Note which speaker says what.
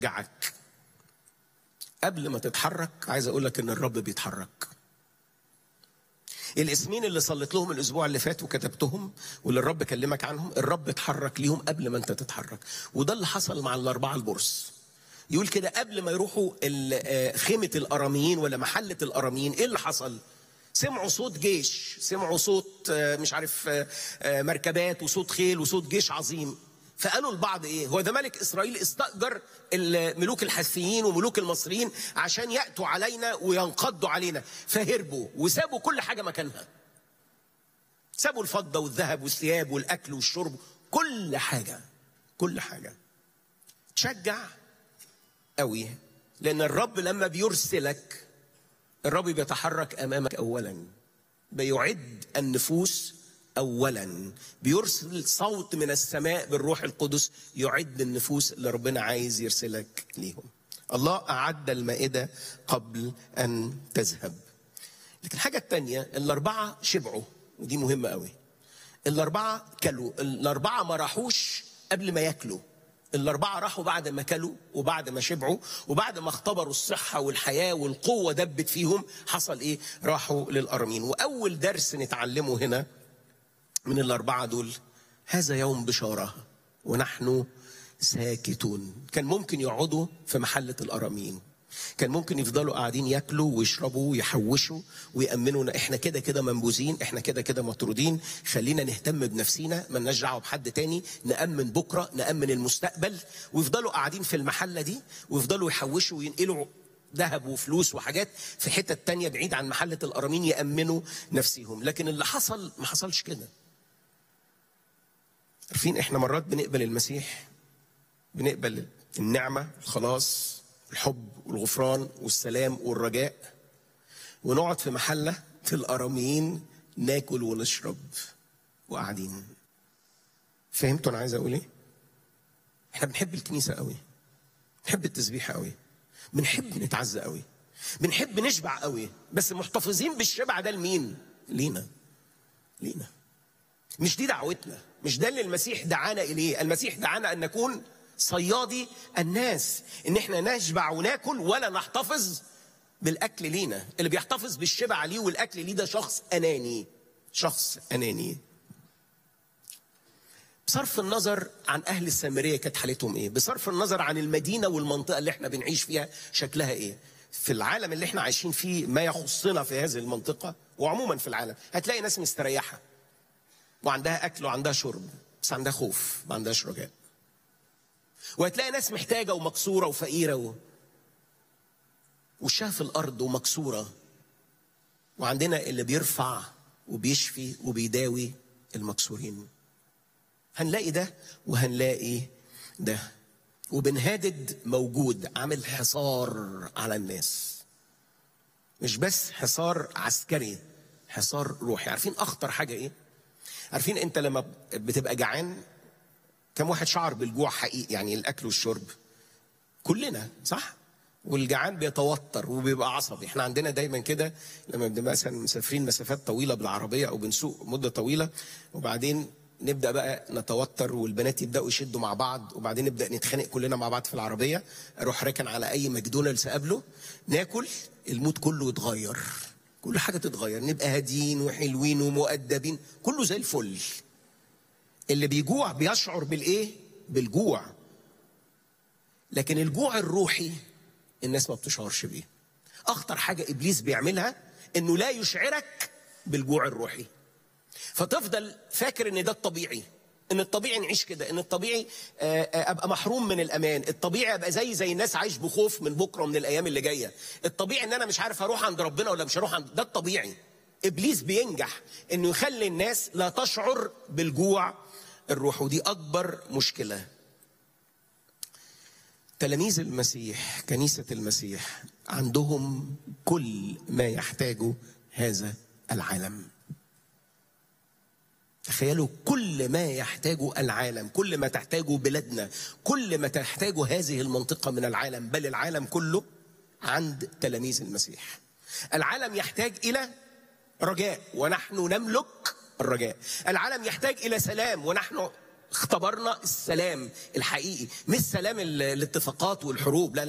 Speaker 1: شجعك قبل ما تتحرك عايز اقول لك ان الرب بيتحرك الاسمين اللي صليت لهم الاسبوع اللي فات وكتبتهم واللي الرب كلمك عنهم الرب اتحرك ليهم قبل ما انت تتحرك وده اللي حصل مع الاربعه البرص يقول كده قبل ما يروحوا خيمه الاراميين ولا محله الاراميين ايه اللي حصل سمعوا صوت جيش سمعوا صوت مش عارف مركبات وصوت خيل وصوت جيش عظيم فقالوا البعض ايه هو ده ملك اسرائيل استاجر الملوك الحثيين وملوك المصريين عشان ياتوا علينا وينقضوا علينا فهربوا وسابوا كل حاجه مكانها سابوا الفضه والذهب والثياب والاكل والشرب كل حاجه كل حاجه تشجع قوي لان الرب لما بيرسلك الرب بيتحرك امامك اولا بيعد النفوس اولا بيرسل صوت من السماء بالروح القدس يعد النفوس اللي ربنا عايز يرسلك ليهم الله اعد المائده قبل ان تذهب لكن الحاجه الثانيه الاربعه شبعوا ودي مهمه قوي الاربعه كلوا الاربعه ما راحوش قبل ما ياكلوا الأربعة راحوا بعد ما كلوا وبعد ما شبعوا وبعد ما اختبروا الصحة والحياة والقوة دبت فيهم حصل إيه؟ راحوا للأرمين وأول درس نتعلمه هنا من الأربعة دول هذا يوم بشارة ونحن ساكتون كان ممكن يقعدوا في محلة الأرامين كان ممكن يفضلوا قاعدين ياكلوا ويشربوا ويحوشوا ويأمنوا احنا كده كده منبوذين احنا كده كده مطرودين خلينا نهتم بنفسينا مالناش دعوه بحد تاني نأمن بكره نأمن المستقبل ويفضلوا قاعدين في المحله دي ويفضلوا يحوشوا وينقلوا ذهب وفلوس وحاجات في حتة تانية بعيد عن محلة الأرامين يأمنوا نفسيهم لكن اللي حصل ما حصلش كده عارفين احنا مرات بنقبل المسيح بنقبل النعمة الخلاص الحب والغفران والسلام والرجاء ونقعد في محلة في الأراميين ناكل ونشرب وقاعدين فهمتوا أنا عايز أقول إيه؟ إحنا بنحب الكنيسة قوي بنحب التسبيح قوي بنحب نتعزى قوي بنحب نشبع قوي بس محتفظين بالشبع ده لمين؟ لينا لينا مش دي دعوتنا مش ده اللي المسيح دعانا إليه المسيح دعانا أن نكون صيادي الناس ان احنا نشبع وناكل ولا نحتفظ بالاكل لينا اللي بيحتفظ بالشبع ليه والاكل ليه ده شخص اناني شخص اناني بصرف النظر عن اهل السامريه كانت حالتهم ايه بصرف النظر عن المدينه والمنطقه اللي احنا بنعيش فيها شكلها ايه في العالم اللي احنا عايشين فيه ما يخصنا في هذه المنطقه وعموما في العالم هتلاقي ناس مستريحه وعندها اكل وعندها شرب بس عندها خوف ما عندهاش رجاء وهتلاقي ناس محتاجة ومكسورة وفقيرة و... وشها في الأرض ومكسورة وعندنا اللي بيرفع وبيشفي وبيداوي المكسورين هنلاقي ده وهنلاقي ده وبنهادد موجود عامل حصار على الناس مش بس حصار عسكري حصار روحي عارفين أخطر حاجة إيه؟ عارفين أنت لما بتبقى جعان كم واحد شعر بالجوع حقيقي يعني الاكل والشرب كلنا صح والجعان بيتوتر وبيبقى عصبي احنا عندنا دايما كده لما بنبقى مثلا مسافرين مسافات طويله بالعربيه او بنسوق مده طويله وبعدين نبدا بقى نتوتر والبنات يبداوا يشدوا مع بعض وبعدين نبدا نتخانق كلنا مع بعض في العربيه اروح راكن على اي ماكدونالدز قبله ناكل المود كله يتغير كل حاجه تتغير نبقى هاديين وحلوين ومؤدبين كله زي الفل اللي بيجوع بيشعر بالايه بالجوع لكن الجوع الروحي الناس ما بتشعرش بيه اخطر حاجه ابليس بيعملها انه لا يشعرك بالجوع الروحي فتفضل فاكر ان ده الطبيعي ان الطبيعي نعيش كده ان الطبيعي ابقى محروم من الامان الطبيعي ابقى زي زي الناس عايش بخوف من بكره ومن الايام اللي جايه الطبيعي ان انا مش عارف اروح عند ربنا ولا مش هروح عند ده الطبيعي ابليس بينجح انه يخلي الناس لا تشعر بالجوع الروح ودي اكبر مشكله تلاميذ المسيح كنيسه المسيح عندهم كل ما يحتاجه هذا العالم تخيلوا كل ما يحتاجه العالم كل ما تحتاجه بلادنا كل ما تحتاجه هذه المنطقه من العالم بل العالم كله عند تلاميذ المسيح العالم يحتاج الى رجاء ونحن نملك الرجاء العالم يحتاج الى سلام ونحن اختبرنا السلام الحقيقي مش سلام ال- الاتفاقات والحروب لا